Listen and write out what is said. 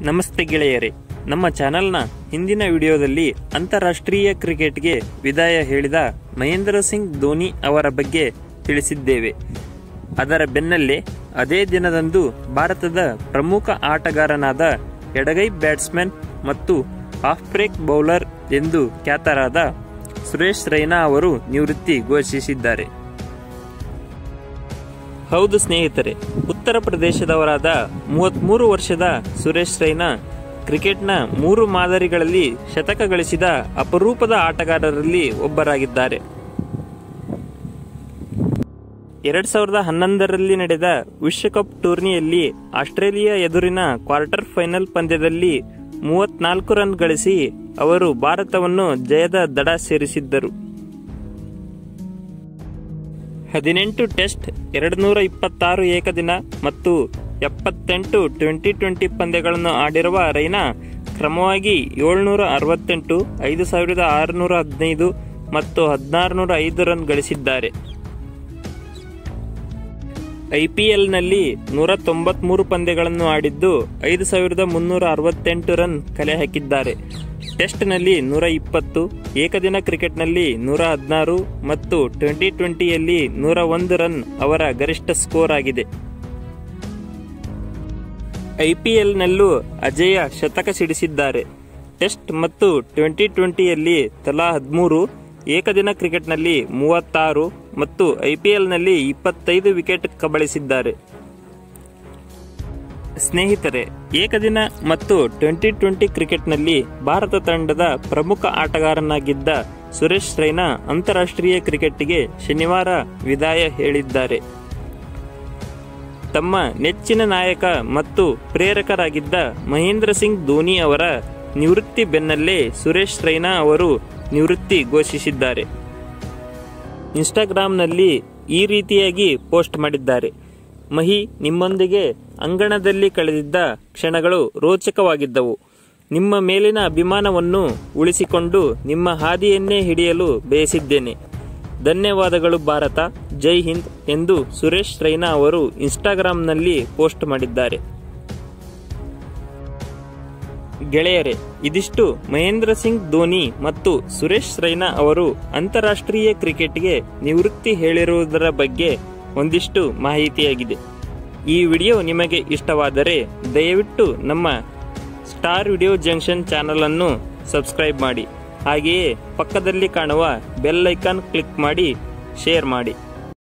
ನಮಸ್ತೆ ಗೆಳೆಯರೇ ನಮ್ಮ ಚಾನೆಲ್ನ ಹಿಂದಿನ ವಿಡಿಯೋದಲ್ಲಿ ಅಂತಾರಾಷ್ಟ್ರೀಯ ಕ್ರಿಕೆಟ್ಗೆ ವಿದಾಯ ಹೇಳಿದ ಮಹೇಂದ್ರ ಸಿಂಗ್ ಧೋನಿ ಅವರ ಬಗ್ಗೆ ತಿಳಿಸಿದ್ದೇವೆ ಅದರ ಬೆನ್ನಲ್ಲೇ ಅದೇ ದಿನದಂದು ಭಾರತದ ಪ್ರಮುಖ ಆಟಗಾರನಾದ ಎಡಗೈ ಬ್ಯಾಟ್ಸ್ಮನ್ ಮತ್ತು ಆಫ್ ಬ್ರೇಕ್ ಬೌಲರ್ ಎಂದು ಖ್ಯಾತರಾದ ಸುರೇಶ್ ರೈನಾ ಅವರು ನಿವೃತ್ತಿ ಘೋಷಿಸಿದ್ದಾರೆ ಹೌದು ಸ್ನೇಹಿತರೆ ಉತ್ತರ ಪ್ರದೇಶದವರಾದ ಮೂವತ್ಮೂರು ವರ್ಷದ ಸುರೇಶ್ ರೈನಾ ಕ್ರಿಕೆಟ್ನ ಮೂರು ಮಾದರಿಗಳಲ್ಲಿ ಶತಕ ಗಳಿಸಿದ ಅಪರೂಪದ ಆಟಗಾರರಲ್ಲಿ ಒಬ್ಬರಾಗಿದ್ದಾರೆ ಎರಡ್ ಸಾವಿರದ ಹನ್ನೊಂದರಲ್ಲಿ ನಡೆದ ವಿಶ್ವಕಪ್ ಟೂರ್ನಿಯಲ್ಲಿ ಆಸ್ಟ್ರೇಲಿಯಾ ಎದುರಿನ ಕ್ವಾರ್ಟರ್ ಫೈನಲ್ ಪಂದ್ಯದಲ್ಲಿ ಮೂವತ್ನಾಲ್ಕು ರನ್ ಗಳಿಸಿ ಅವರು ಭಾರತವನ್ನು ಜಯದ ದಡ ಸೇರಿಸಿದ್ದರು ಹದಿನೆಂಟು ಟೆಸ್ಟ್ ಎರಡು ನೂರ ಇಪ್ಪತ್ತಾರು ಏಕದಿನ ಮತ್ತು ಎಪ್ಪತ್ತೆಂಟು ಟ್ವೆಂಟಿ ಟ್ವೆಂಟಿ ಪಂದ್ಯಗಳನ್ನು ಆಡಿರುವ ರೈನಾ ಕ್ರಮವಾಗಿ ಏಳ್ನೂರ ಅರವತ್ತೆಂಟು ಐದು ಸಾವಿರದ ಆರುನೂರ ಹದಿನೈದು ಮತ್ತು ಹದಿನಾರುನೂರ ಐದು ರನ್ ಗಳಿಸಿದ್ದಾರೆ ಐಪಿಎಲ್ನಲ್ಲಿ ನೂರ ತೊಂಬತ್ಮೂರು ಪಂದ್ಯಗಳನ್ನು ಆಡಿದ್ದು ಐದು ಸಾವಿರದ ಮುನ್ನೂರ ಅರವತ್ತೆಂಟು ರನ್ ಕಲೆ ಹಾಕಿದ್ದಾರೆ ಟೆಸ್ಟ್ನಲ್ಲಿ ನೂರ ಇಪ್ಪತ್ತು ಏಕದಿನ ಕ್ರಿಕೆಟ್ನಲ್ಲಿ ನೂರ ಹದಿನಾರು ಮತ್ತು ಟ್ವೆಂಟಿ ಟ್ವೆಂಟಿಯಲ್ಲಿ ನೂರ ಒಂದು ರನ್ ಅವರ ಗರಿಷ್ಠ ಸ್ಕೋರ್ ಆಗಿದೆ ಐಪಿಎಲ್ನಲ್ಲೂ ಅಜೇಯ ಶತಕ ಸಿಡಿಸಿದ್ದಾರೆ ಟೆಸ್ಟ್ ಮತ್ತು ಟ್ವೆಂಟಿ ಟ್ವೆಂಟಿಯಲ್ಲಿ ತಲಾ ಹದಿಮೂರು ಏಕದಿನ ಕ್ರಿಕೆಟ್ನಲ್ಲಿ ಮೂವತ್ತಾರು ಮತ್ತು ಐಪಿಎಲ್ನಲ್ಲಿ ಇಪ್ಪತ್ತೈದು ವಿಕೆಟ್ ಕಬಳಿಸಿದ್ದಾರೆ ಸ್ನೇಹಿತರೆ ಏಕದಿನ ಮತ್ತು ಟ್ವೆಂಟಿ ಟ್ವೆಂಟಿ ಕ್ರಿಕೆಟ್ನಲ್ಲಿ ಭಾರತ ತಂಡದ ಪ್ರಮುಖ ಆಟಗಾರನಾಗಿದ್ದ ಸುರೇಶ್ ರೈನಾ ಅಂತಾರಾಷ್ಟ್ರೀಯ ಕ್ರಿಕೆಟ್ಗೆ ಶನಿವಾರ ವಿದಾಯ ಹೇಳಿದ್ದಾರೆ ತಮ್ಮ ನೆಚ್ಚಿನ ನಾಯಕ ಮತ್ತು ಪ್ರೇರಕರಾಗಿದ್ದ ಮಹೇಂದ್ರ ಸಿಂಗ್ ಧೋನಿ ಅವರ ನಿವೃತ್ತಿ ಬೆನ್ನಲ್ಲೇ ಸುರೇಶ್ ರೈನಾ ಅವರು ನಿವೃತ್ತಿ ಘೋಷಿಸಿದ್ದಾರೆ ಇನ್ಸ್ಟಾಗ್ರಾಂನಲ್ಲಿ ಈ ರೀತಿಯಾಗಿ ಪೋಸ್ಟ್ ಮಾಡಿದ್ದಾರೆ ಮಹಿ ನಿಮ್ಮೊಂದಿಗೆ ಅಂಗಣದಲ್ಲಿ ಕಳೆದಿದ್ದ ಕ್ಷಣಗಳು ರೋಚಕವಾಗಿದ್ದವು ನಿಮ್ಮ ಮೇಲಿನ ಅಭಿಮಾನವನ್ನು ಉಳಿಸಿಕೊಂಡು ನಿಮ್ಮ ಹಾದಿಯನ್ನೇ ಹಿಡಿಯಲು ಬಯಸಿದ್ದೇನೆ ಧನ್ಯವಾದಗಳು ಭಾರತ ಜೈ ಹಿಂದ್ ಎಂದು ಸುರೇಶ್ ರೈನಾ ಅವರು ಇನ್ಸ್ಟಾಗ್ರಾಂನಲ್ಲಿ ಪೋಸ್ಟ್ ಮಾಡಿದ್ದಾರೆ ಗೆಳೆಯರೇ ಇದಿಷ್ಟು ಮಹೇಂದ್ರ ಸಿಂಗ್ ಧೋನಿ ಮತ್ತು ಸುರೇಶ್ ರೈನಾ ಅವರು ಅಂತಾರಾಷ್ಟ್ರೀಯ ಕ್ರಿಕೆಟ್ಗೆ ನಿವೃತ್ತಿ ಹೇಳಿರುವುದರ ಬಗ್ಗೆ ಒಂದಿಷ್ಟು ಮಾಹಿತಿಯಾಗಿದೆ ಈ ವಿಡಿಯೋ ನಿಮಗೆ ಇಷ್ಟವಾದರೆ ದಯವಿಟ್ಟು ನಮ್ಮ ಸ್ಟಾರ್ ವಿಡಿಯೋ ಜಂಕ್ಷನ್ ಚಾನಲ್ ಅನ್ನು ಸಬ್ಸ್ಕ್ರೈಬ್ ಮಾಡಿ ಹಾಗೆಯೇ ಪಕ್ಕದಲ್ಲಿ ಕಾಣುವ ಬೆಲ್ ಐಕಾನ್ ಕ್ಲಿಕ್ ಮಾಡಿ ಶೇರ್ ಮಾಡಿ